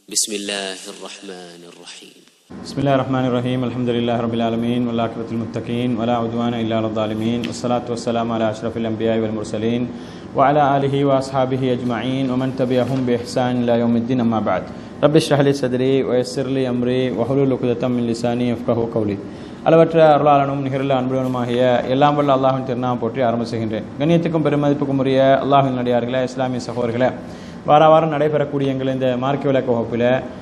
بسم الله الرحمن الرحيم بسم الله الرحمن الرحيم الحمد لله رب العالمين والعاقبة للمتقين ولا عدوان إلا على الظالمين والصلاة والسلام على أشرف الأنبياء والمرسلين وعلى آله وأصحابه أجمعين ومن تبعهم بإحسان إلى يوم الدين أما بعد رب اشرح لي صدري ويسر لي أمري وحلول عقدة من لساني يفقهوا قولي அளவற்ற அருளாளனும் நிகரில் அன்புடனுமாகிய எல்லாம் வல்ல அல்லாஹின் திருநாமம் போற்றி ஆரம்ப செய்கின்றேன் கண்ணியத்துக்கும் பெருமதிப்புக்கும் உரிய அல்லாஹின் நடிகார்களே இஸ்லாமிய சகோதரர்களே வார வாரம் நடைபெறக்கூடிய எங்கள் இந்த மார்க்க விளக்க வகுப்பில்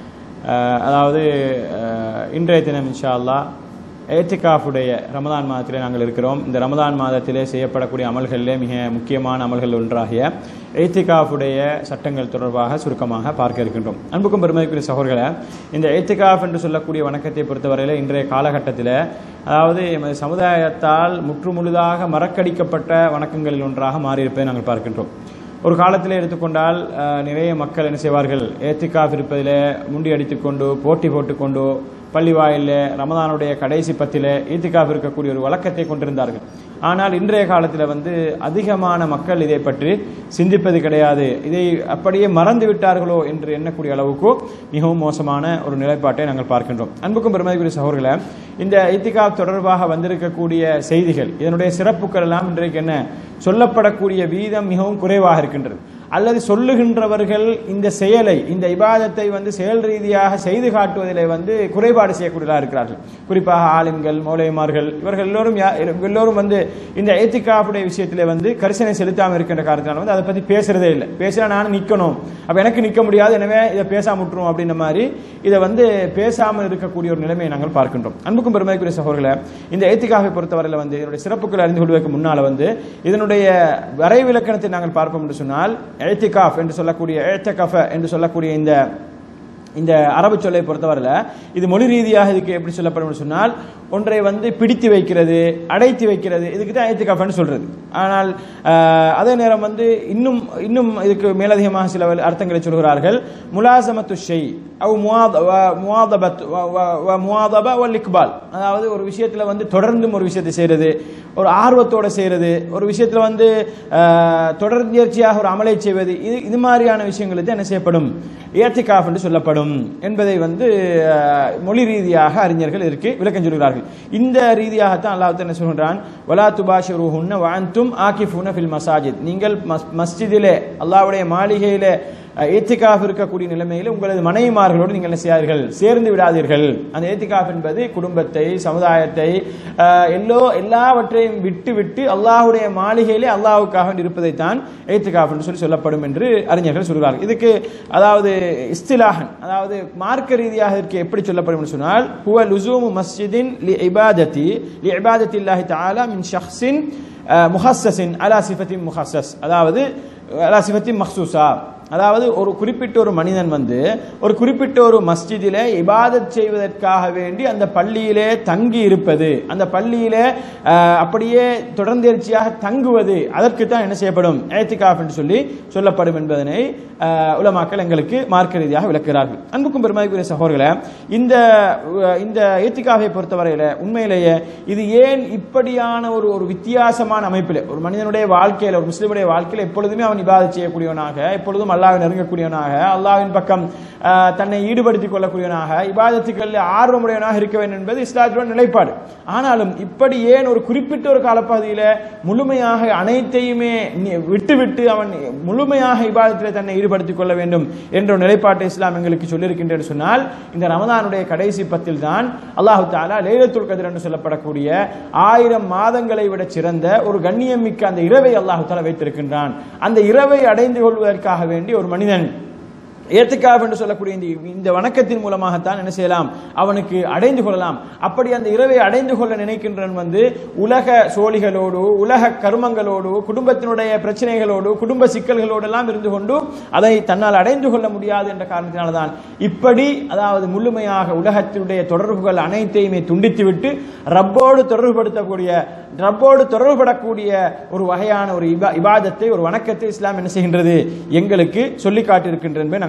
அஹ், அதாவது அஹ், இன்றைய தினம் இன்ஷா அல்லாஹ் ஏத்திகாஃபுடைய ரமதான் மாதத்திலே நாங்கள் இருக்கிறோம் இந்த ரமதான் மாதத்திலே செய்யப்படக்கூடிய அமல்களிலே மிக முக்கியமான அமல்கள் ஒன்றாகிய ஏத்திகாஃபுடைய சட்டங்கள் தொடர்பாக சுருக்கமாக பார்க்க இருக்கின்றோம் அன்புக்கும் பெருமதிக்குரிய சகோதரர்களே இந்த ஏத்திகாஃப் என்று சொல்லக்கூடிய வணக்கத்தை பொறுத்தவரையில் இன்றைய காலகட்டத்தில் அதாவது எமது சமுதாயத்தால் முற்றுமுழுதாக மறக்கடிக்கப்பட்ட வணக்கங்களில் ஒன்றாக மாறியிருப்பதை நாங்கள் பார்க்கின்றோம் ஒரு காலத்தில் எடுத்துக்கொண்டால் அஹ், நிறைய மக்கள் என்ன செய்வார்கள் ஏத்திகாஃப் இருப்பதில் முண்டி அடித்துக்கொண்டு போட்டி போட்டுக்கொண்டு பள்ளி வாயிலில் ரமதானுடைய கடைசி பத்தில ஈத்திகாஃப் இருக்கக்கூடிய ஒரு வழக்கத்தை கொண்டிருந்தார்கள் ஆனால் இன்றைய காலத்தில் வந்து அதிகமான மக்கள் இதை பற்றி சிந்திப்பது கிடையாது இதை அப்படியே மறந்து விட்டார்களோ என்று எண்ணக்கூடிய அளவுக்கு மிகவும் மோசமான ஒரு நிலைப்பாட்டை நாங்கள் பார்க்கின்றோம் அன்புக்கும் பெருமதிக்குரிய சகோதரர்களே இந்த இத்திகாப் தொடர்பாக வந்திருக்கக்கூடிய செய்திகள் இதனுடைய சிறப்புகள் எல்லாம் இன்றைக்கு என்ன சொல்லப்படக்கூடிய வீதம் மிகவும் குறைவாக இருக்கின்றது அல்லது சொல்லுகின்றவர்கள் இந்த செயலை இந்த இபாதத்தை வந்து செயல் ரீதியாக செய்து காட்டுவதிலே வந்து குறைபாடு செய்யக்கூடியதாக இருக்கிறார்கள் குறிப்பாக ஆலிம்கள் மௌலைமார்கள் இவர்கள் எல்லோரும் யா- எல்லோரும் வந்து இந்த ஏத்திகாப்புடைய விஷயத்திலே வந்து கரிசனை செலுத்தாமல் இருக்கின்ற காரணத்தினால வந்து அதை பற்றி பேசுறதே இல்லை பேசினா நானும் நிற்கணும் அப்போ எனக்கு நிற்க முடியாது எனவே இதை பேசாம விட்டுரும் அப்படின்ற மாதிரி இதை வந்து பேசாமல் இருக்கக்கூடிய ஒரு நிலைமையை நாங்கள் பார்க்கின்றோம் அன்புக்கும் பெருமைக்குரிய சகோதரர்களே இந்த ஏத்திகாவை பொறுத்தவரையில் வந்து இதனுடைய சிறப்புகள் அறிந்து கொள்வதற்கு முன்னால் வந்து இதனுடைய வரைவிலக்கணத்தை நாங்கள் பார்ப்போம் என்று சொன்னால் ஏத்திகாஃப் என்று சொல்லக்கூடிய ஏத்தகஃப என்று சொல்லக்கூடிய இந்த இந்த அரபு சொல்லை பொறுத்தவரையில் இது மொழி ரீதியாக இதுக்கு எப்படி சொல்லப்படும் என்று சொன்னால் ஒன்றை வந்து பிடித்து வைக்கிறது அடைத்து வைக்கிறது இதுக்கு தான் ஏத்திகாஃப்னு சொல்றது ஆனால் ஆஹ், அதே நேரம் வந்து இன்னும் இன்னும் இதுக்கு மேலதிகமாக சில அர்த்தங்களை சொல்கிறார்கள் முலாசமத்து ஷெய் அவ் முவாதபத் முவாதப வல் இக்பால் அதாவது ஒரு விஷயத்தில் வந்து தொடர்ந்தும் ஒரு விஷயத்தை செய்கிறது ஒரு ஆர்வத்தோட செய்கிறது ஒரு விஷயத்தில் வந்து ஆஹ், தொடர்ச்சியாக ஒரு அமலை செய்வது இது இது மாதிரியான விஷயங்களுக்கு என்ன செய்யப்படும் ஏத்திகாஃப் என்று சொல்லப்படும் என்பதை வந்து ஆஹ், மொழி ரீதியாக அறிஞர்கள் இதற்கு விளக்கம் சொல்கிறார்கள் இந்த ரீதியாகத்தான் அல்லாஹ் என்ன சொல்கிறான் வலா துபாஷிருஹுன்ன வாந்தும் ஆகிஃபுன ஃபில் மசாஜித் நீங்கள் மஸ்- மஸ்ஜிதிலே அல்லாஹ்வுடைய மாளிகையிலே ஏத்திகாஃப் இருக்கக்கூடிய நிலைமையில் உங்களது மனைவிமார்களோடு நீங்கள் என்ன செய்யாதீர்கள் சேர்ந்து விடாதீர்கள் அந்த ஏத்திகாஃப் என்பது குடும்பத்தை சமுதாயத்தை ஆஹ், எல்லோ எல்லாவற்றையும் விட்டு விட்டு அல்லாஹ்வுடைய மாளிகையிலே அல்லாஹ்வுக்காக வேண்டி இருப்பதைத்தான் ஏத்திகாஃப் என்று சொல்லி சொல்லப்படும் என்று அறிஞர்கள் சொல்கிறார்கள் இதுக்கு அதாவது இஸ்திலாஹன் அதாவது மார்க்க ரீதியாக இதற்கு எப்படி சொல்லப்படும் என்று சொன்னால் ஹுவ லுசூமு மஸ்ஜிதின் லி இபாதத்தி லி இபாதத்தி அல்லாஹி தஆலா மின் ஷஹ்ஸின் முஹஸ்ஸஸின் அலா சிஃபத்தின் முஹஸ்ஸஸ் அதாவது அலா சிஃபத்தின் மஹ்சூசா அதாவது ஒரு குறிப்பிட்ட ஒரு மனிதன் வந்து ஒரு குறிப்பிட்ட ஒரு மஸ்ஜிதிலே இபாதத் செய்வதற்காக வேண்டி அந்த பள்ளியிலே தங்கி இருப்பது அந்த பள்ளியிலே அஹ், அப்படியே தொடர்ந்தேர்ச்சியாக தங்குவது அதற்கு தான் என்ன செய்யப்படும் ஏத்திகாஃப் என்று சொல்லி சொல்லப்படும் என்பதனை அஹ், உலமாக்கள் எங்களுக்கு மார்க்க ரீதியாக விளக்குகிறார்கள் அன்புக்கும் பெருமதிக்குரிய சகோதரர்களே இந்த அஹ், இந்த ஏத்திகாவை பொறுத்தவரையில உண்மையிலேயே இது ஏன் இப்படியான ஒரு ஒரு வித்தியாசமான அமைப்பில் ஒரு மனிதனுடைய வாழ்க்கையில் ஒரு முஸ்லிமுடைய வாழ்க்கையில் எப்பொழுதுமே அவன் இபாதத் செய்யக்கூடியவனாக எப்பொழுதும் அல்லாஹ்வை நெருங்கக்கூடியவனாக அல்லாஹ்வின் பக்கம் அஹ், தன்னை ஈடுபடுத்திக் கொள்ளக்கூடியவனாக இபாதத்துக்களில் ஆர்வமுடையவனாக இருக்க வேண்டும் என்பது இஸ்லாத்தின் நிலைப்பாடு ஆனாலும் இப்படி ஏன் ஒரு குறிப்பிட்ட ஒரு காலப்பகுதியில் முழுமையாக அனைத்தையுமே நி- விட்டுவிட்டு அவன் முழுமையாக இபாதத்தில் தன்னை ஈடுபடுத்திக் கொள்ள வேண்டும் என்ற ஒரு நிலைப்பாட்டை இஸ்லாம் எங்களுக்கு சொல்லியிருக்கின்றேன் சொன்னால் இந்த ரமதானுடைய கடைசி பத்தில் தான் அல்லாஹு தாலா லைலத்துல் கதிர் என்று சொல்லப்படக்கூடிய ஆயிரம் மாதங்களை விட சிறந்த ஒரு கண்ணியம் மிக்க அந்த இரவை அல்லாஹு தாலா வைத்திருக்கின்றான் அந்த இரவை அடைந்து கொள்வதற்காக வேண்டி ஒரு மனிதன் ஏத்துக்காப் என்று சொல்லக்கூடிய இந்த இந்த வணக்கத்தின் மூலமாகத்தான் என்ன செய்யலாம் அவனுக்கு அடைந்து கொள்ளலாம் அப்படி அந்த இரவை அடைந்து கொள்ள நினைக்கின்றவன் வந்து உலக சோழிகளோடு உலக கர்மங்களோடு குடும்பத்தினுடைய பிரச்சனைகளோடு குடும்ப சிக்கல்களோடு எல்லாம் இருந்து கொண்டு அதை தன்னால் அடைந்து கொள்ள முடியாது என்ற காரணத்தினால்தான் இப்படி அதாவது முழுமையாக உலகத்தினுடைய தொடர்புகள் அனைத்தையுமே துண்டித்துவிட்டு ரப்போடு தொடர்புபடுத்தக்கூடிய ரப்போடு தொடர்புபடக்கூடிய ஒரு வகையான ஒரு இபா- இபாதத்தை ஒரு வணக்கத்தை இஸ்லாம் என்ன செய்கின்றது எங்களுக்கு சொல்லி காட்டியிருக்கின்ற என்பதை நாங்கள்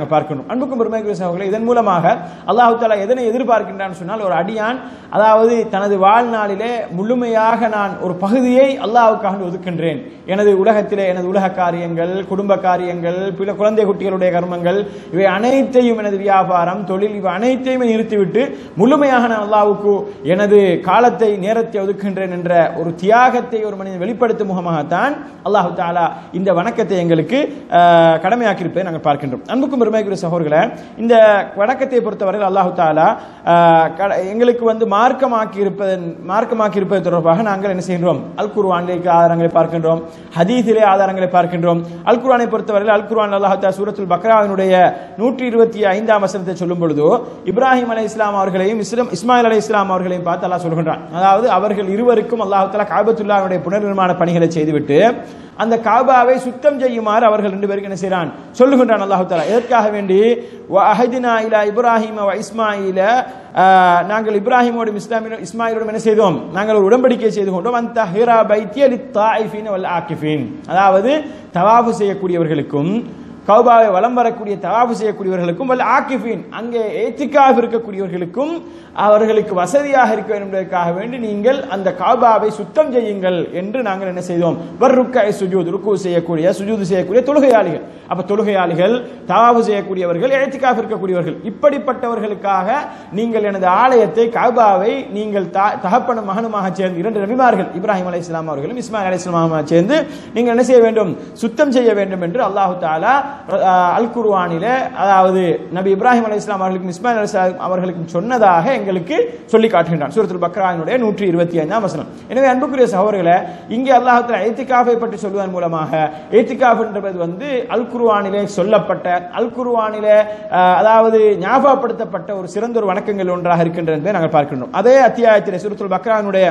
நாங்கள் பார்க்கணும் அன்புக்கும் பெருமைக்குரிய சகோதரர்களே இதன் மூலமாக அல்லாஹு தாலா எதனை எதிர்பார்க்கின்றான்னு சொன்னால் ஒரு அடியான் அதாவது தனது வாழ்நாளிலே முழுமையாக நான் ஒரு பகுதியை அல்லாஹ்வுக்காக ஒதுக்கின்றேன் எனது உலகத்திலே எனது உலக காரியங்கள் குடும்ப காரியங்கள் பிற குழந்தை குட்டிகளுடைய கர்மங்கள் இவை அனைத்தையும் எனது வியாபாரம் தொழில் இவை அனைத்தையுமே நிறுத்திவிட்டு முழுமையாக நான் அல்லாஹ்வுக்கு எனது காலத்தை நேரத்தை ஒதுக்குகின்றேன் என்ற ஒரு தியாகத்தை ஒரு மனிதன் வெளிப்படுத்தும் முகமாகத்தான் அல்லாஹு தாலா இந்த வணக்கத்தை எங்களுக்கு ஆஹ், கடமையாக்கியிருப்பதை நாங்கள் பார்க்கின்றோம் அன்புக்கும் பெருமைக்குரிய சகோதரர்களே இந்த வணக்கத்தை பொறுத்தவரையில் அல்லாஹு தாலா ஆஹ், கட- எங்களுக்கு வந்து மார்க்கமாக்கி இருப்பதன் மார்க்கமாக்கி இருப்பது தொடர்பாக நாங்கள் என்ன செய்கின்றோம் அல் குர்ஆனிலே ஆதாரங்களை பார்க்கின்றோம் ஹதீஸிலே ஆதாரங்களை பார்க்கின்றோம் அல் குர்ஆனை பொறுத்தவரையில் அல் குர்ஆன் அல்லாஹ் தஆலா சூரத்துல் பக்ராவினுடைய நூற்றி இருபத்தி ஐந்தாம் வசனத்தை சொல்லும் பொழுது இப்ராஹிம் அலை இஸ்லாம் அவர்களையும் இஸ்லாம் இஸ்மாயில் அலை இஸ்லாம் அவர்களையும் பார்த்து அல்லாஹ் சொல்கின்றான் அதாவது அவர்கள் இருவருக்கும் அல்லாஹ் தஆலா காபத்துல்லாவுடைய புனர்நிர்மாண பணிகளை செய்துவிட்டு அந்த காபாவை சுத்தம் செய்யுமாறு அவர்கள் ரெண்டு பேருக்கு என்ன செய்றான் சொல்லுகின்றான் அல்லாஹ் தஆலா எதற்காக வேண்டி வ அஹதினா இலா இப்ராஹிம வ இஸ்மாயில ஆஹ், நாங்கள் இப்ராஹிமோடும் இஸ்லாமியோடும் இஸ்மாயிலோடும் என்ன செய்தோம் நாங்கள் ஒரு உடன்படிக்கை செய்து கொண்டோம் அந்த ஹிரா பைத்திய லித்தாயிஃபின் வல் ஆக்கிஃபின் அதாவது தவாஃபு செய்யக்கூடியவர்களுக்கும் கௌபாவை வலம் வரக்கூடிய தவாஃபு செய்யக்கூடியவர்களுக்கும் வல் ஆக்கிஃபின் அங்கே ஏத்திக்காக இருக்கக்கூடியவர்களுக்கும் அவர்களுக்கு வசதியாக இருக்க வேண்டும் என்பதற்காக வேண்டி நீங்கள் அந்த காபாவை சுத்தம் செய்யுங்கள் என்று நாங்கள் என்ன செய்தோம் வர்ருக்காய் சுஜூத் ருக்கு செய்யக்கூடிய சுஜூது செய்யக்கூடிய தொழுகையாளிகள் அப்ப தொழுகையாளிகள் தவாஃபு செய்யக்கூடியவர்கள் ஏத்திக்காக இருக்கக்கூடியவர்கள் இப்படிப்பட்டவர்களுக்காக நீங்கள் எனது ஆலயத்தை காபாவை நீங்கள் த- தகப்பனும் மகனுமாக சேர்ந்து இரண்டு நபிமார்கள் இப்ராஹிம் அலை இஸ்லாம் அவர்களும் இஸ்மாயில் அலை இஸ்லாமாக சேர்ந்து நீங்கள் என்ன செய்ய வேண்டும் சுத்தம் செய்ய வேண்டும் என்று அல்லாஹு தாலா அஹ், அல் குர்ஆனிலே அதாவது நபி இப்ராஹிம் அலை இஸ்லாம் அவர்களுக்கும் இஸ்மாயில் அலை இஸ்லாம் அவர்களுக்கும் சொன்னதாக எங்களுக்கு சொல்லி காட்டுகின்றான் சூரத்துல் பக்ரானுடைய நூற்றி இருபத்தி ஐந்தாம் வசனம் எனவே அன்புக்குரிய சகோதரர்களே இங்கே அல்லாஹ் தஆலா ஏத்திகாஃபை பற்றி சொல்வதன் மூலமாக ஏத்திகாஃப் என்பது வந்து அல் குர்ஆனிலே சொல்லப்பட்ட அல் குர்ஆனிலே அஹ், அதாவது ஞாபகப்படுத்தப்பட்ட ஒரு சிறந்த ஒரு வணக்கங்கள் ஒன்றாக இருக்கின்றது என்பதை நாங்கள் பார்க்கின்றோம் அதே அத்தியாயத்திலே சூரத்துல் பக்ரானுடைய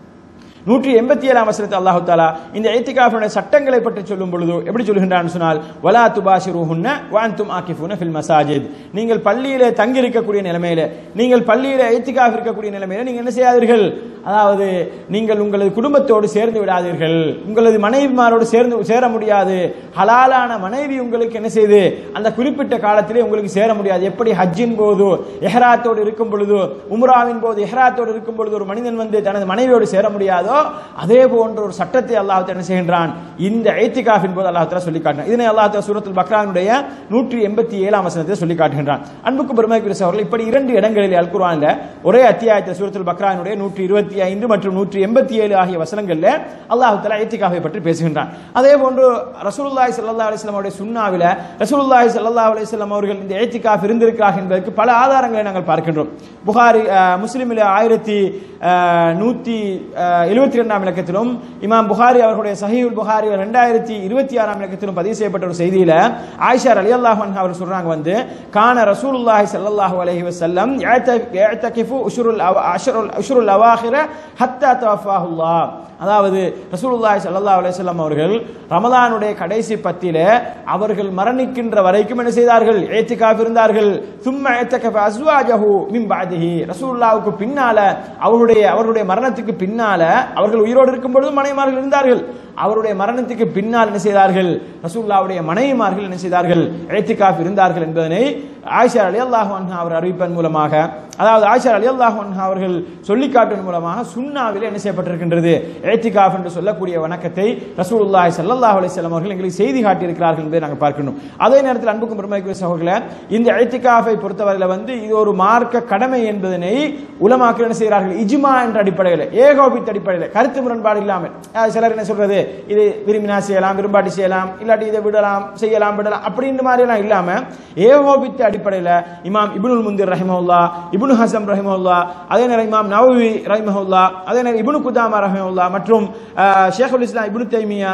நூற்றி எண்பத்தி ஏழாம் வசனத்தில் அல்லாஹு தாலா இந்த ஐத்திகாஃபுடைய சட்டங்களை பற்றி சொல்லும் பொழுது எப்படி சொல்கின்றான்னு சொன்னால் வலா துபாஷிருஹுன்ன வான்தும் ஆக்கிஃபுன ஃபில் மசாஜித் நீங்கள் பள்ளியிலே தங்கி இருக்கக்கூடிய நிலைமையில நீங்கள் பள்ளியிலே ஐத்திகாஃப் இருக்கக்கூடிய நிலைமையில நீங்கள் என்ன செய்யாதீர்கள் அதாவது நீங்கள் உங்களது குடும்பத்தோடு சேர்ந்து விடாதீர்கள் உங்களது மனைவிமாரோடு சேர்ந்து சேர முடியாது ஹலாலான மனைவி உங்களுக்கு என்ன செய்து அந்த குறிப்பிட்ட காலத்திலே உங்களுக்கு சேர முடியாது எப்படி ஹஜ்ஜின் போது எஹ்ராத்தோடு இருக்கும் பொழுது உம்ராவின் போது எஹ்ராத்தோடு இருக்கும் பொழுது ஒரு மனிதன் வந்து தனது மனைவியோடு சேர முடியாதோ அதே போன்ற ஒரு சட்டத்தை அல்லாஹ் என்ன செய்கின்றான் இந்த ஐத்திகாஃபின் போது அல்லாஹ் தஆலா சொல்லி காட்டினான் இதனை அல்லாஹ் தஆலா சூரத்துல் பக்ரானுடைய நூற்றி எண்பத்தி ஏழாம் வசனத்தில் சொல்லி காட்டுகின்றான் அன்புக்கு பெருமைக்குரிய சகோதரர்கள் இப்படி இரண்டு இடங்களில் அல் குர்ஆன்ல ஒரே அத்தியாயத்தில் சூரத்துல் பக்ரானுடைய நூற்றி இருபத்தி ஐந்து மற்றும் நூற்றி எண்பத்தி ஏழு ஆகிய வசனங்கள்ல அல்லாஹ் தஆலா ஐத்திகாஃபை பற்றி பேசுகின்றான் அதே போன்று ரசூலுல்லாஹி ஸல்லல்லாஹு அலைஹி வஸல்லம் அவருடைய சுன்னாவில ரசூலுல்லாஹி ஸல்லல்லாஹு அலைஹி வஸல்லம் அவர்கள் இந்த ஐத்திகாஃப் இருந்திருக்கிறார்கள் என்பதற்கு பல ஆதாரங்களை நாங்கள் பார்க்கின்றோம் புகாரி அஹ், முஸ்லிமில் ஆயிரத்தி அஹ், நூத்தி எழுபத்தி ரெண்டாம் இலக்கத்திலும் இமாம் புகாரி அவர்களுடைய சஹீல் புகாரி ரெண்டாயிரத்தி இருபத்தி ஆறாம் இலக்கத்திலும் பதிவு செய்யப்பட்ட ஒரு செய்தியில ஆயிஷா அலி அல்லாஹ் அவர் சொல்றாங்க வந்து கான ரசூலுல்லாஹி ஸல்லல்லாஹு அலைஹி வஸல்லம் يعتكف اشهر الاشهر اشهر الاواخر حتى توفاه الله அதாவது ரசூலுல்லாஹி ஸல்லல்லாஹு அலைஹி வஸல்லம் அவர்கள் ரமலானுடைய கடைசி பத்திலே அவர்கள் மரணிக்கின்ற வரைக்கும் என்ன செய்தார்கள் ஏத்திகாஃப் இருந்தார்கள் சும்ம ஏத்தகஃப அஸ்வாஜஹு மின் பாதிஹி ரசூலுல்லாஹ்வுக்கு பின்னால அவருடைய அவருடைய மரணத்துக்கு பின்னால அவர்கள் உயிரோடு இருக்கும் பொழுது மனைவிமார்கள் இருந்தார்கள் அவருடைய மரணத்துக்கு பின்னால் என்ன செய்தார்கள் ரசூலுல்லாஹ்வுடைய மனைவிமார்கள் என்ன செய்தார்கள் ஏத்திகாஃப் இருந்தார்கள் என்பதனை ஆயிஷா அலி அல்லாஹ் அவர் அறிவிப்பதன் மூலமாக அதாவது ஆயிஷா அலி அல்லாஹ் அவர்கள் சொல்லி காட்டுவதன் மூலமாக சுன்னாவிலே என்ன செய்யப்பட்டிருக்கின்றது ஏத்திகாஃப் என்று சொல்லக்கூடிய வணக்கத்தை ரசூலுல்லாஹி ஸல்லல்லாஹு அலைஹி வஸல்லம் அவர்கள் எங்களுக்கு செய்தி காட்டியிருக்கிறார்கள் என்பதை நாங்கள் பார்க்கணும் அதே நேரத்தில் அன்புக்கும் பெருமைக்குரிய சகோதரர்களே இந்த ஏத்திகாஃபை பொறுத்தவரையில வந்து இது ஒரு மார்க்க கடமை என்பதனை உலமாக்கள் என்ன செய்கிறார்கள் இஜ்மா என்ற அடிப்படையில் ஏகோபித்த அடிப்படையில் கருத்து முரண்பாடு இல்லாமல் அஹ் சிலர் என்ன சொல்றது இது விரும்பினா செய்யலாம் விரும்பாட்டி செய்யலாம் இல்லாட்டி இதை விடலாம் செய்யலாம் விடலாம் அப்படின்ற மாதிரி எல்லாம் இல்லாம ஏகோபித்த அடிப்படையில் இமாம் இப்னுல் முந்திர் ரஹிமஹுல்லா இப்னு ஹசம் ரஹிமஹுல்லா அதே நேரம் இமாம் நவவி ரஹிமஹுல்லா அதே நேரம் இப்னு குதாமா ரஹிமஹுல்லா மற்றும் அஹ், ஷேகுல் இஸ்லாம் இப்னு தைமியா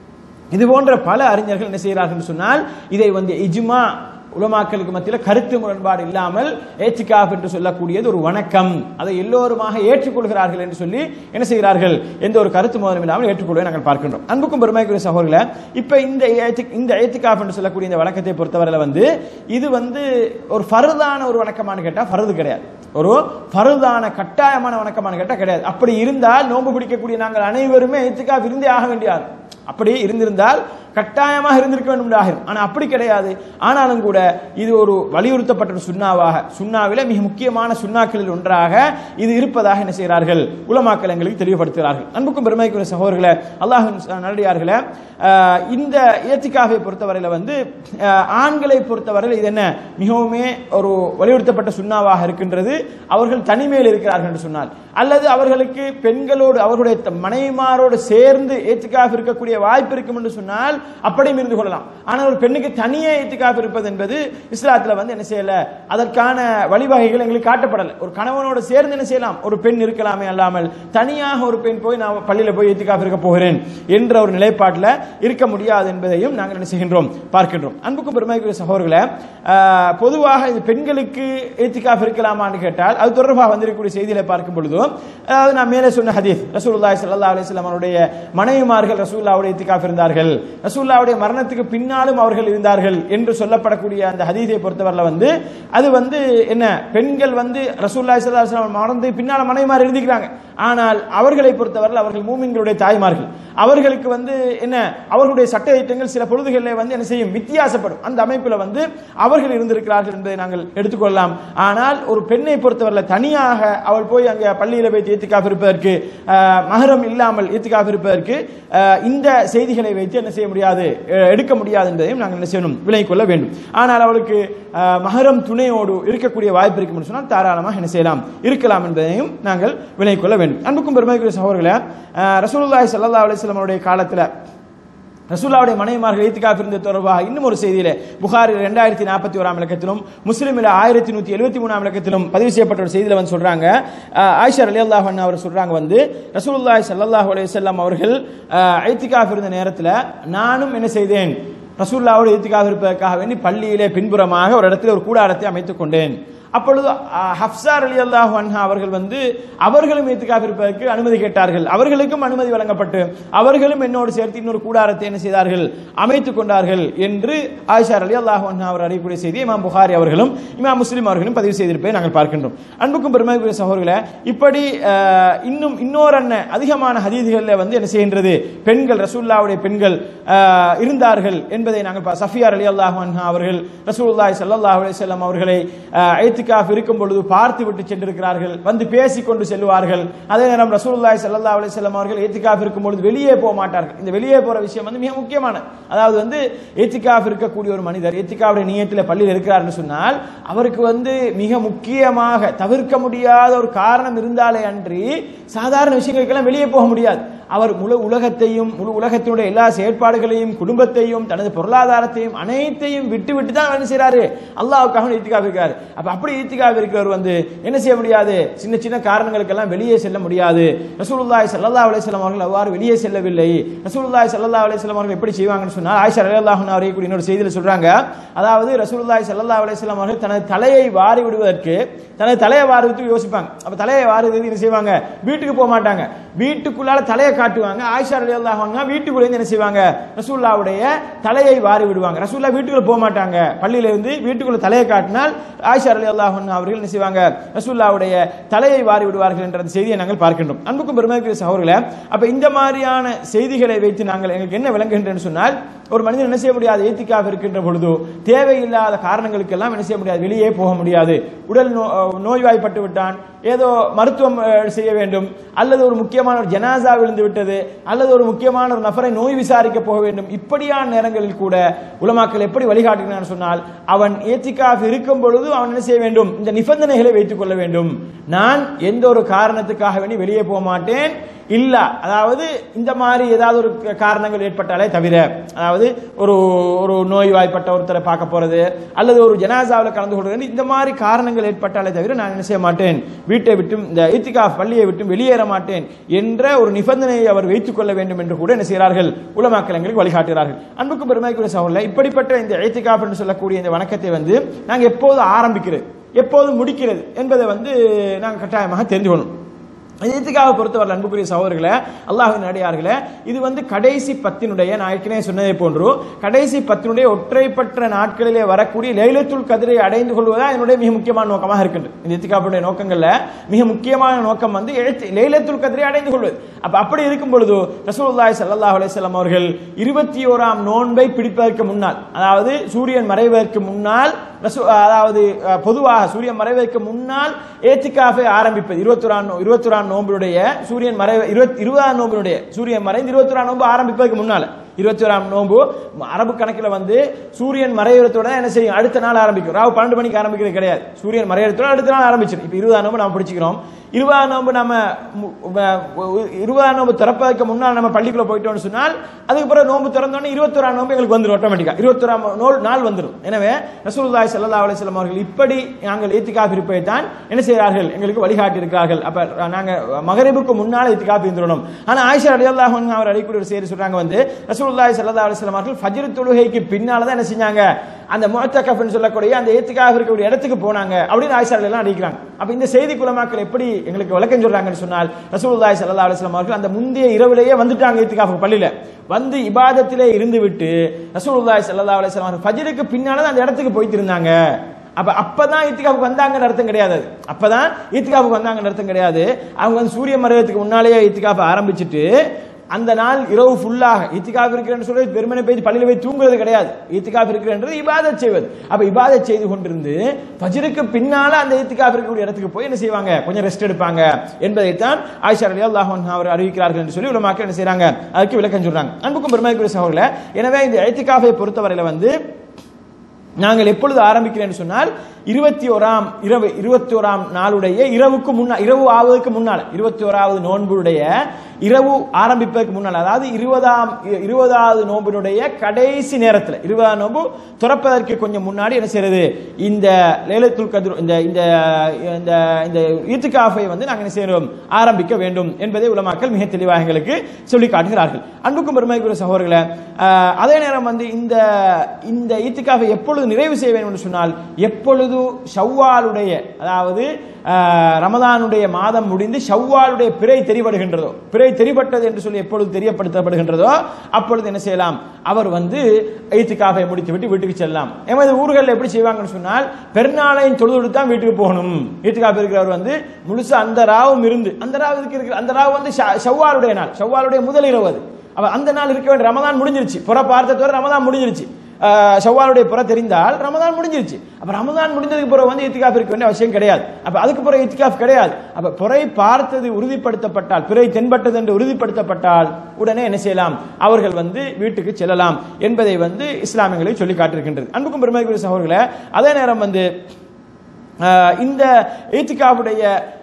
இது போன்ற பல அறிஞர்கள் என்ன செய்கிறார்கள் என்று சொன்னால் இதை வந்து இஜ்மா உலமாக்களுக்கு மத்தியில் கருத்து முரண்பாடு இல்லாமல் ஏத்திகாஃப் என்று சொல்லக்கூடியது ஒரு வணக்கம் அதை எல்லோருமாக ஏற்றுக்கொள்கிறார்கள் என்று சொல்லி என்ன செய்கிறார்கள் எந்த ஒரு கருத்து மோதலும் இல்லாமல் ஏற்றுக்கொள்வதை நாங்கள் பார்க்கின்றோம் அன்புக்கும் பெருமைக்குரிய சகோதரர்களே இப்ப இந்த ஏத்தி- இந்த ஏத்திகாஃப் என்று சொல்லக்கூடிய இந்த வணக்கத்தை பொறுத்தவரையில வந்து இது வந்து ஒரு ஃபருதான ஒரு வணக்கமானு கேட்டா ஃபருது கிடையாது ஒரு ஃபருதான கட்டாயமான வணக்கமானு கேட்டா கிடையாது அப்படி இருந்தால் நோன்பு பிடிக்கக்கூடிய நாங்கள் அனைவருமே ஏத்திகாஃப் இருந்தே ஆக வேண்டியார் அப்படி இருந்திருந்தால் கட்டாயமாக இருந்திருக்க வேண்டும் என்று ஆகிரும் ஆனால் அப்படி கிடையாது ஆனாலும் கூட இது ஒரு வலியுறுத்தப்பட்ட ஒரு சுண்ணாவாக சுண்ணாவில மிக முக்கியமான சுண்ணாக்களில் ஒன்றாக இது இருப்பதாக என்ன செய்கிறார்கள் உலமாக்கள் எங்களுக்கு தெளிவுபடுத்துகிறார்கள் அன்புக்கும் பெருமைக்குரிய சகோதரர்களே அல்லாஹ் நல்லடியார்களே ஆஹ், இந்த ஏத்திகாவை பொறுத்தவரையில வந்து ஆஹ், ஆண்களை பொறுத்தவரையில் இது என்ன மிகவுமே ஒரு வலியுறுத்தப்பட்ட சுண்ணாவாக இருக்கின்றது அவர்கள் தனிமையில் இருக்கிறார்கள் என்று சொன்னால் அல்லது அவர்களுக்கு பெண்களோடு அவர்களுடைய த- மனைவிமாரோடு சேர்ந்து ஏத்திகாஃப் இருக்கக்கூடிய வாய்ப்பு இருக்கும் என்று சொன்னால் அப்படியும் இருந்து கொள்ளலாம் ஆனால் ஒரு பெண்ணுக்கு தனியே ஏத்திகாஃப் இருப்பது என்பது இஸ்லாத்துல வந்து என்ன செய்யல அதற்கான வழிவகைகள் எங்களுக்கு காட்டப்படலை ஒரு கணவனோடு சேர்ந்து என்ன செய்யலாம் ஒரு பெண் இருக்கலாமே அல்லாமல் தனியாக ஒரு பெண் போய் நான் பள்ளியில போய் ஏத்திகாஃப் இருக்க போகிறேன் என்ற ஒரு நிலைப்பாட்டில் இருக்க முடியாது என்பதையும் நாங்கள் என்ன செய்கின்றோம் பார்க்கின்றோம் அன்புக்கும் பெருமைக்குரிய சகோதரர்களே ஆஹ், பொதுவாக இது பெண்களுக்கு ஏத்திகாஃப் இருக்கலாமான்னு கேட்டால் அது தொடர்பாக வந்திருக்கக்கூடிய செய்திகளை பார்க்கும் பொழுதும் அதாவது நான் மேலே சொன்ன ஹதீஸ் ரசூலுல்லாஹி ஸல்லல்லாஹு அலைஹி வஸல்லம் அவருடைய மனைவிமார்கள் ரசூலுல்லாஹ்வுடைய இத்திகாஃப் இருந்தார்கள் ரசூலுல்லாஹ்வுடைய மரணத்துக்கு பின்னாலும் அவர்கள் இருந்தார்கள் என்று சொல்லப்படக்கூடிய அந்த ஹதீஸை பொறுத்தவரையில வந்து அது வந்து என்ன பெண்கள் வந்து ரசூலுல்லாஹி ஸல்லல்லாஹு அலைஹி வஸல்லம் மரணத்தை பின்னால மனைவிமார் இருந்திருக்கிறாங்க ஆனால் அவர்களை பொறுத்தவரையில் அவர்கள் மூமின்களுடைய தாய்மார்கள் அவர்களுக்கு வந்து என்ன அவர்களுடைய சட்ட திட்டங்கள் சில பொழுதுகளில் வந்து என்ன செய்யும் வித்தியாசப்படும் அந்த அமைப்பில் வந்து அவர்கள் இருந்திருக்கிறார்கள் என்பதை நாங்கள் எடுத்துக்கொள்ளலாம் ஆனால் ஒரு பெண்ணை பொறுத்தவரையில் தனியாக அவள் போய் அங்கே பள்ளியில் போய் ஏத்திக்காக இருப்பதற்கு ஆஹ், மகரம் இல்லாமல் ஏத்திக்காக இருப்பதற்கு ஆஹ், இந்த செய்திகளை வைத்து என்ன செய்ய முடியாது அஹ், எடுக்க முடியாது என்பதையும் நாங்கள் என்ன செய்யணும் விலகிக் கொள்ள வேண்டும் ஆனால் அவளுக்கு ஆஹ், மகரம் துணையோடு இருக்கக்கூடிய வாய்ப்பு இருக்கும் சொன்னால் தாராளமாக என்ன செய்யலாம் இருக்கலாம் என்பதையும் நாங்கள் விலகிக் கொள்ள வேண்டும் அன்புக்கும் பெருமைக்குரிய சகோதரர்களே ஆஹ், ரசூலுல்லாஹி ஸல்லல்லாஹு அலைஹி வஸல்லம் அவருடைய காலத்தில் ரசூல்லாவுடைய மனைவிமார்கள் ஈத்துக்காஃப் இருந்தது தொடர்பாக இன்னும் ஒரு செய்தியிலே புகாரி ரெண்டாயிரத்தி நாற்பத்தி ஓராம் இலக்கத்திலும் முஸ்லிமில் ஆயிரத்தி நூத்தி எழுபத்தி மூணாம் இலக்கத்திலும் பதிவு செய்யப்பட்ட ஒரு செய்தியில வந்து சொல்றாங்க அஹ், ஆயிஷா அலி அல்லாஹ் அவர் சொல்றாங்க வந்து ரசூலுல்லாஹி ஸல்லல்லாஹு அலைஹி வஸல்லம் அவர்கள் ஐத்திகாஃப் இருந்த நேரத்தில் நானும் என்ன செய்தேன் ரசூல்லாவோடு ஈத்துக்காக இருப்பதற்காக வேண்டி பள்ளியிலே பின்புறமாக ஒரு இடத்துல ஒரு கூடாரத்தை அமைத்துக் கொண்டேன் அப்பொழுது அஹ், ஹப்சார் அலி அல்லாஹ் அன்ஹா அவர்கள் வந்து அவர்களும் ஏத்துக்காக இருப்பதற்கு அனுமதி கேட்டார்கள் அவர்களுக்கும் அனுமதி வழங்கப்பட்டு அவர்களும் என்னோடு சேர்த்து இன்னொரு கூடாரத்தை என்ன செய்தார்கள் அமைத்துக் கொண்டார்கள் என்று ஆயிஷார் அலி அல்லாஹ் அன்ஹா அவர் அறியக்கூடிய செய்தி இமாம் புகாரி அவர்களும் இமாம் முஸ்லிம் அவர்களும் பதிவு செய்திருப்பதை நாங்கள் பார்க்கின்றோம் அன்புக்கும் பெருமைக்குரிய சகோதரர்களே இப்படி அஹ், இன்னும் இன்னொரு அண்ணன் அதிகமான ஹதீதுகளில் வந்து என்ன செய்கின்றது பெண்கள் ரசூல்லாவுடைய பெண்கள் அஹ், இருந்தார்கள் என்பதை நாங்கள் பா- சஃபியார் அலி அல்லாஹ் அன்ஹா அவர்கள் ரசூலுல்லாஹி ஸல்லல்லாஹு அலைஹி வஸல்லம் அவர்களை ஐத்திகாஃப் இருக்கும் பொழுது பார்த்து விட்டு சென்றிருக்கிறார்கள் வந்து பேசிக் கொண்டு செல்வார்கள் அதே நேரம் ரசூலுல்லாஹி ஸல்லல்லாஹு அலைஹி வஸல்லம் அவர்கள் ஐத்திகாஃப் இருக்கும் பொழுது வெளியே போக மாட்டார்கள் இந்த வெளியே போற விஷயம் வந்து மிக முக்கியமான அதாவது வந்து ஐத்திகாஃப் இருக்கக்கூடிய ஒரு மனிதர் ஐத்திகாவுடைய நியத்தில் பள்ளியில் இருக்கிறார்னு சொன்னால் அவருக்கு வந்து மிக முக்கியமாக தவிர்க்க முடியாத ஒரு காரணம் இருந்தாலே அன்றி சாதாரண விஷயங்களுக்கெல்லாம் வெளியே போக முடியாது அவர் முழு உலகத்தையும் முழு உலகத்தினுடைய எல்லா செயற்பாடுகளையும் குடும்பத்தையும் தனது பொருளாதாரத்தையும் அனைத்தையும் விட்டு விட்டு தான் அவர் என்ன செய்றாரு அல்லாவுக்காக ஈத்திகாக இருக்காரு அப்ப அப்படி ஈத்திகாக இருக்கிறவர் வந்து என்ன செய்ய முடியாது சின்ன சின்ன காரணங்களுக்கெல்லாம் வெளியே செல்ல முடியாது ரசூலுல்லாஹி ஸல்லல்லாஹு அலைஹி வஸல்லம் அவர்கள் அவ்வாறு வெளியே செல்லவில்லை ரசூலுல்லாஹி ஸல்லல்லாஹு அலைஹி வஸல்லம் அவர்கள் எப்படி செய்வாங்கன்னு சொன்னால் ஆயிஷா ரலியல்லாஹு அன்ஹா அவர்கள் கூடிய இன்னொரு செய்தியில் சொல்றாங்க அதாவது ரசூலுல்லாஹி ஸல்லல்லாஹு அலைஹி வஸல்லம் அவர்கள் தனது தலையை வாரி விடுவதற்கு தனது தலையை வாருவதற்கு யோசிப்பாங்க அப்ப தலையை வாருவதற்கு என்ன செய்வாங்க வீட்டுக்கு போக மாட்டாங்க வீட்டுக்குள்ளால தலையை காட்டுவாங்க ஆயிஷா ரலியல்லாஹு அன்ஹா வீட்டுக்குள்ள இருந்து என்ன செய்வாங்க ரசூலுல்லாவுடைய தலையை வாரி விடுவாங்க ரசூலுல்லாஹ் வீட்டுக்குள்ள போக மாட்டாங்க பள்ளியில இருந்து வீட்டுக்குள்ள தலையை காட்டினால் ஆயிஷா ரலியல்லாஹு அன்ஹா அவர்கள் என்ன செய்வாங்க ரசூலுல்லாவுடைய தலையை வாரி விடுவார்கள் என்ற அந்த செய்தியை நாங்கள் பார்க்கின்றோம் அன்புக்கும் பெருமைக்குரிய சகோதரர்களே அப்ப இந்த மாதிரியான செய்திகளை வைத்து நாங்கள் எங்களுக்கு என்ன விளங்குகின்றன்னு சொன்னால் ஒரு மனிதன் என்ன செய்ய முடியாது ஏத்திக்காக இருக்கின்ற பொழுது தேவையில்லாத காரணங்களுக்கெல்லாம் என்ன செய்ய முடியாது வெளியே போக முடியாது உடல் நோ- நோய்வாய்ப்பட்டு விட்டான் ஏதோ மருத்துவம் அஹ், செய்ய வேண்டும் அல்லது ஒரு முக்கியமான ஒரு ஜனாசா விழுந்து விட்டது அல்லது ஒரு முக்கியமான ஒரு நபரை நோய் விசாரிக்க போக வேண்டும் இப்படியான நேரங்களில் கூட உலமாக்கள் எப்படி வழிகாட்டுகிறான்னு சொன்னால் அவன் ஏத்திக்காக இருக்கும் பொழுது அவன் என்ன செய்ய வேண்டும் இந்த நிபந்தனைகளை வைத்துக் கொள்ள வேண்டும் நான் எந்த ஒரு காரணத்துக்காக வேண்டி வெளியே போக மாட்டேன் இல்ல அதாவது இந்த மாதிரி ஏதாவது ஒரு காரணங்கள் ஏற்பட்டாலே தவிர அதாவது ஒரு ஒரு நோய் வாய்ப்பட்ட ஒருத்தரை பார்க்க போறது அல்லது ஒரு ஜனாசாவில் கலந்து கொள்வது இந்த மாதிரி காரணங்கள் ஏற்பட்டாலே தவிர நான் என்ன செய்ய மாட்டேன் வீட்டை விட்டும் இந்த இத்திகாஃப் பள்ளியை விட்டும் வெளியேற மாட்டேன் என்ற ஒரு நிபந்தனையை அவர் வைத்துக் கொள்ள வேண்டும் என்று கூட என்ன செய்கிறார்கள் உலமாக்கள் எங்களுக்கு வழிகாட்டுகிறார்கள் அன்புக்கு பெருமைக்குரிய சகோதரர் இப்படிப்பட்ட இந்த இத்திகாஃப் என்று சொல்லக்கூடிய இந்த வணக்கத்தை வந்து நாங்கள் எப்போது ஆரம்பிக்கிறது எப்போது முடிக்கிறது என்பதை வந்து நாங்கள் கட்டாயமாக தெரிந்து கொள்ளணும் இத்திகாவை பொறுத்தவரை அன்புக்குரிய சகோதரர்களே அல்லாஹின் அடியார்களே இது வந்து கடைசி பத்தினுடைய நான் ஏற்கனவே சொன்னதை போன்று கடைசி பத்தினுடைய ஒற்றைப்பட்ட நாட்களிலே வரக்கூடிய லைலத்துல் கதிரை அடைந்து கொள்வதா என்னுடைய மிக முக்கியமான நோக்கமாக இருக்கின்றது இந்த இத்திகாவுடைய நோக்கங்கள்ல மிக முக்கியமான நோக்கம் வந்து எழுத்து- லைலத்துல் கதிரை அடைந்து கொள்வது அப்ப அப்படி இருக்கும் பொழுது ரசூலுல்லாஹி ஸல்லல்லாஹு அலைஹி வஸல்லம் அவர்கள் இருபத்தி ஓராம் நோன்பை பிடிப்பதற்கு முன்னால் அதாவது சூரியன் மறைவதற்கு முன்னால் ரசூ அதாவது அஹ், பொதுவாக சூரியன் மறைவதற்கு முன்னால் ஏத்திகாஃபை ஆரம்பிப்பது இருபத்தொராம் இருபத்தொராம் நோம்பினுடைய சூரியன் மறை இருபத் இருபதாம் நோம்பினுடைய சூரியன் மறைந்து இருபத்தொராம் நோன்பு ஆரம்பிப்பதற்கு முன்னால இருபத்தி ஓராம் நோன்பு அரபு கணக்கில் வந்து சூரியன் மறையறதோட என்ன செய்யும் அடுத்த நாள் ஆரம்பிக்கும் ராவு பன்னெண்டு மணிக்கு ஆரம்பிக்கிறது கிடையாது சூரியன் மறையறதோட அடுத்த நாள் ஆரம்பிச்சிடும் இப்போ இருபதாம் நோம்பு நம்ம பிடிச்சிக்கிறோம் இருபதாம் நோம்பு நம்ம மு- வ- இருபதாம் நோம்பு திறப்பதற்கு முன்னால் நம்ம பள்ளிக்குள்ள போயிட்டோம்னு சொன்னால் அதுக்கு பிறகு நோம்பு திறந்தோடனே இருபத்தோராம் நோம்பு எங்களுக்கு வந்துடும் ஆட்டோமேட்டிக்கா இருபத்தோராம் நோல் நாள் வந்துடும் எனவே ரசூலுல்லாஹி ஸல்லல்லாஹு அலைஹி வஸல்லம் அவர்கள் இப்படி நாங்கள் இத்திகாஃப் இருப்பதை தான் என்ன செய்கிறார்கள் எங்களுக்கு வழிகாட்டி இருக்கிறார்கள் அப்ப நாங்க மகரிபுக்கு முன்னால் இத்திகாஃப் இருந்துடணும் ஆனா ஆயிஷா ரலியல்லாஹு அன்ஹா அவர் அடிக்கடி ஒரு செய்தி சொல்றாங்க வந்து ரசூலுல்லாஹி ஸல்லல்லாஹு அலைஹி வஸல்லம் அவர்கள் ஃபஜ்ர் தொழுகைக்கு பின்னால தான் என்ன செஞ்சாங்க அந்த முஅத்தகஃப்னு சொல்லக்கூடிய அந்த இத்திகாஃப் இருக்கக்கூடிய இடத்துக்கு போனாங்க அப்படின்னு ஆயிஷா எல்லாம் அடிக்கிறாங்க அப்ப இந்த செய்தி குலமாக்கள் எப்படி எங்களுக்கு விளக்கம் சொல்றாங்கன்னு சொன்னால் ரசூலுல்லாஹி ஸல்லல்லாஹு அலைஹி வஸல்லம் அவர்கள் அந்த முந்தைய இரவிலேயே வந்துட்டாங்க இத்திகாஃப் பள்ளியில வந்து இபாதத்திலே இருந்து விட்டு ரசூலுல்லாஹி ஸல்லல்லாஹு அலைஹி வஸல்லம் அவர்கள் ஃபஜ்ருக்கு பின்னால தான் அந்த இடத்துக்கு போயிட்டு இருந்தாங்க அப்ப அப்பதான் ஈத்திகாவுக்கு வந்தாங்கன்னு அர்த்தம் கிடையாது அது. அப்பதான் ஈத்திகாவுக்கு வந்தாங்கன்னு அர்த்தம் கிடையாது அவங்க வந்து சூரிய மறைவதுக்கு முன்னாலேயே ஈத்திகாஃபை ஆரம்பிச்சுட்டு அந்த நாள் இரவு ஃபுல்லாக ஈத்திகாஃப் இருக்கிறேன்னு சொல்லி வெறுமனை போய் பள்ளியில போய் தூங்குறது கிடையாது ஈத்திகாஃப் இருக்கிறன்றது இபாதத் செய்வது அப்ப இபாதத் செய்து கொண்டிருந்து ஃபஜ்ருக்கு பின்னால அந்த ஈத்திகாஃப் இருக்கக்கூடிய இடத்துக்கு போய் என்ன செய்வாங்க கொஞ்சம் ரெஸ்ட் எடுப்பாங்க என்பதைத்தான் ஆயிஷா ரலியல்லாஹு அன்ஹா அவர் அறிவிக்கிறார்கள் என்று சொல்லி உலமாக்கள் என்ன செய்றாங்க அதுக்கு விளக்கம் சொல்றாங்க அன்புக்கும் பெருமைக்குரிய சகோதரர்களே எனவே இந்த ஈத்திகாஃபை பொறுத்தவரையில வந்து நாங்கள் எப்பொழுது ஆரம்பிக்கிறேன் சொன்னால் இருபத்தி ஓராம் இரவு இருபத்தி ஓராம் நாளுடைய இரவுக்கு முன்னால் இரவு ஆவதற்கு முன்னால் இருபத்தி ஓராவது நோன்புடைய இரவு ஆரம்பிப்பதற்கு முன்னால் அதாவது இருபதாம் இருபதாவது நோம்பினுடைய கடைசி நேரத்தில் இருபதாம் நோன்பு துறப்பதற்கு கொஞ்சம் முன்னாடி என்ன செய்யறது இந்த லேலத்துல் கதிர் இந்த இந்த இந்த இந்த ஈத்துக்காஃபை வந்து நாங்கள் என்ன செய்யணும் ஆரம்பிக்க வேண்டும் என்பதை உலமாக்கள் மிக தெளிவாக எங்களுக்கு சொல்லி காட்டுகிறார்கள் அன்புக்கும் பெருமைக்குரிய சகோதரர்களே ஆஹ், அதே நேரம் வந்து இந்த இந்த ஈத்துக்காஃபை எப்பொழுது நிறைவு செய்ய வேண்டும் என்று சொன்னால் எப்பொழுது ஷவ்வாலுடைய அதாவது ஆஹ், ரமதானுடைய மாதம் முடிந்து ஷவ்வாலுடைய பிறை தெரிபடுகின்றதோ பிறை தெரிபட்டது என்று சொல்லி எப்பொழுது தெரியப்படுத்தப்படுகின்றதோ அப்பொழுது என்ன செய்யலாம் அவர் வந்து ஈத்துக்காஃபை முடித்து விட்டு வீட்டுக்கு செல்லலாம் எமது ஊர்களில் எப்படி செய்வாங்கன்னு சொன்னால் பெருநாளையும் தொழுது தான் வீட்டுக்கு போகணும் ஈத்துக்காஃப் இருக்கிறவர் வந்து முழுசா அந்த ராவும் இருந்து அந்த ராவு இதுக்கு இருக்கிற அந்த ராவு வந்து ஷ- ஷவ்வாலுடைய நாள் ஷவ்வாலுடைய முதல் இரவு அது அப்ப அந்த நாள் இருக்க வேண்டிய ரமதான் முடிஞ்சிருச்சு புற பார்த்ததோட ரமதான் முடிஞ்சிருச்சு ஆஹ் ஷவ்வாலுடைய புற தெரிந்தால் ரமதான் முடிஞ்சிருச்சு அப்ப ரமதான் முடிஞ்சதுக்கு பிறகு வந்து இத்திகாஃப் இருக்க வேண்டிய அவசியம் கிடையாது அப்ப அதுக்கு பிறகு இத்திகாஃப் கிடையாது அப்ப புறை பார்த்தது உறுதிப்படுத்தப்பட்டால் பிறை தென்பட்டது என்று உறுதிப்படுத்தப்பட்டால் உடனே என்ன செய்யலாம் அவர்கள் வந்து வீட்டுக்கு செல்லலாம் என்பதை வந்து இஸ்லாமியங்களை சொல்லி காட்டியிருக்கின்றது அன்புக்கும் பெருமைக்குரிய சகோதரர்களே அதே நேரம் வந்து ஆஹ் இந்த ஈத்திகாவுடைய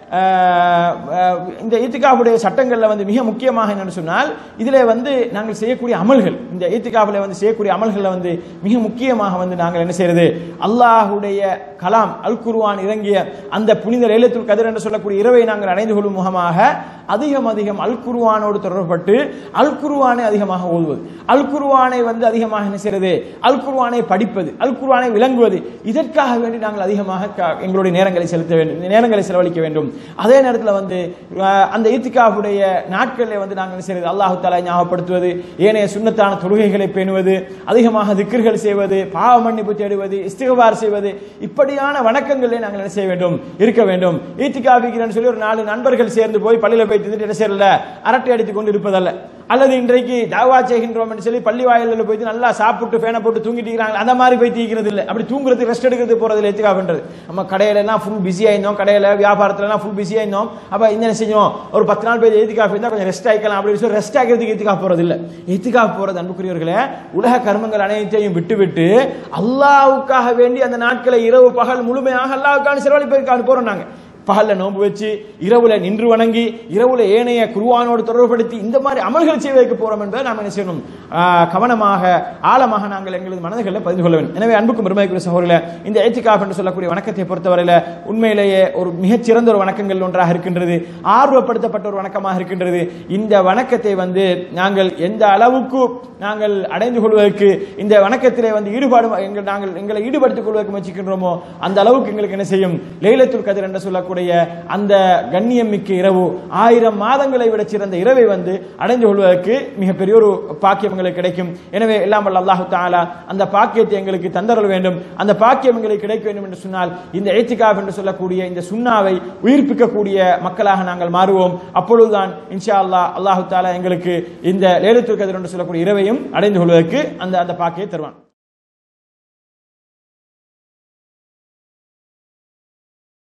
இந்த ஈத்திகாவுடைய சட்டங்கள்ல வந்து மிக முக்கியமாக என்னன்னு சொன்னால் இதிலே வந்து நாங்கள் செய்யக்கூடிய அமல்கள் இந்த ஈத்திகாவில் வந்து செய்யக்கூடிய அமல்களில் வந்து மிக முக்கியமாக வந்து நாங்கள் என்ன செய்யறது அல்லாஹுடைய கலாம் அல் குர்ஆன் இறங்கிய அந்த புனித லைலத்துல் கதிர் என்று சொல்லக்கூடிய இரவை நாங்கள் அடைந்து கொள்ளும் முகமாக அதிகம் அதிகம் அல் குர்ஆனோடு தொடர்பட்டு அல் குர்ஆனை அதிகமாக ஓதுவது அல் குர்ஆனை வந்து அதிகமாக என்ன செய்யறது அல் குர்ஆனை படிப்பது அல் குர்ஆனை விளங்குவது இதற்காக வேண்டி நாங்கள் அதிகமாக க- எங்களுடைய நேரங்களை செலுத்த வேண்டும் நேரங்களை செலவழிக்க வேண்டும் அதே நேரத்தில் வந்து அஹ், அந்த ஈத்திகாவுடைய நாட்களில் வந்து நாங்கள் என்ன செய்யறது அல்லாஹு தாலா ஞாபகப்படுத்துவது ஏனைய சுன்னத்தான தொழுகைகளை பேணுவது அதிகமாக திக்ர்கள் செய்வது பாவ மன்னிப்பு தேடுவது இஸ்திகபார் செய்வது இப்படியான வணக்கங்களை நாங்கள் என்ன செய்ய வேண்டும் இருக்க வேண்டும் ஈத்திகாபிக்கிறேன்னு சொல்லி ஒரு நாலு நண்பர்கள் சேர்ந்து போய் பள்ளியில போய் தின்னுட்டு என்ன செய்யறதில்ல அரட்டை அடித்துக் கொண்டு இருப்பதல்ல அல்லது இன்றைக்கு தாவா செய்கின்றோம் என்று சொல்லி பள்ளி வாயிலில் போயிட்டு நல்லா சாப்பிட்டு ஃபேனை போட்டு தூங்கிட்டு இருக்கிறாங்க அந்த மாதிரி போய் தீக்கிறது இல்லை அப்படி தூங்குறது ரெஸ்ட் எடுக்கிறது போறது இல்லை எத்திகாப்ன்றது நம்ம கடையில எல்லாம் ஃபுல் பிஸியா இருந்தோம் கடையில வியாபாரத்துல எல்லாம் ஃபுல் பிஸியா இருந்தோம் அப்ப இந்த என்ன செஞ்சோம் ஒரு பத்து நாள் போய் எத்திகாஃப் இருந்தா கொஞ்சம் ரெஸ்ட் ஆயிக்கலாம் அப்படின்னு சொல்லி ரெஸ்ட் ஆகிறதுக்கு எத்திகாஃப் போறது இல்லை எத்திகாஃப் போறது அன்புக்குரியவர்களே உலக கர்மங்கள் அனைத்தையும் விட்டு விட்டு அல்லாஹ்வுக்காக வேண்டி அந்த நாட்களை இரவு பகல் முழுமையாக அல்லாஹ்வுக்கான செலவழிப்பதற்காக போறோம் நாங்க பகல்ல நோன்பு வச்சு இரவுல நின்று வணங்கி இரவுல ஏனைய குருவானோடு தொடர்புபடுத்தி இந்த மாதிரி அமல்கள் செய்வதற்கு போறோம் என்பதை நாம் என்ன செய்யணும் ஆஹ், கவனமாக ஆழமாக நாங்கள் எங்களது மனதுகளில் பதிந்து கொள்ள வேண்டும் எனவே அன்புக்கும் பெருமைக்குரிய சகோதரர்களே இந்த ஏத்திகாஃப் என்று சொல்லக்கூடிய வணக்கத்தை பொறுத்தவரையில உண்மையிலேயே ஒரு மிகச்சிறந்த ஒரு வணக்கங்கள் ஒன்றாக இருக்கின்றது ஆர்வப்படுத்தப்பட்ட ஒரு வணக்கமாக இருக்கின்றது இந்த வணக்கத்தை வந்து நாங்கள் எந்த அளவுக்கு நாங்கள் அடைந்து கொள்வதற்கு இந்த வணக்கத்திலே வந்து ஈடுபாடு எங்கள் நாங்கள் எங்களை ஈடுபடுத்திக் கொள்வதற்கு முயற்சிக்கின்றோமோ அந்த அளவுக்கு எங்களுக்கு என்ன செய்யும் லைலத்துல் கதிர் என்று சொல்லக்கூடிய சொல்லக்கூடிய அந்த கண்ணியம் மிக்க இரவு ஆயிரம் மாதங்களை விட சிறந்த இரவை வந்து அடைந்து கொள்வதற்கு மிகப்பெரிய ஒரு பாக்கியம் எங்களுக்கு கிடைக்கும் எனவே எல்லாம் வல்ல அல்லாஹு தாலா அந்த பாக்கியத்தை எங்களுக்கு தந்தரல் வேண்டும் அந்த பாக்கியம் எங்களுக்கு கிடைக்க வேண்டும் என்று சொன்னால் இந்த ஏத்திகாப் என்று சொல்லக்கூடிய இந்த சுண்ணாவை உயிர்ப்பிக்கக்கூடிய மக்களாக நாங்கள் மாறுவோம் அப்பொழுதுதான் இன்ஷா அல்லாஹ் அல்லாஹு தாலா எங்களுக்கு இந்த லேலத்துல் கதிர் என்று சொல்லக்கூடிய இரவையும் அடைந்து கொள்வதற்கு அந்த அந்த பாக்கியை தருவான்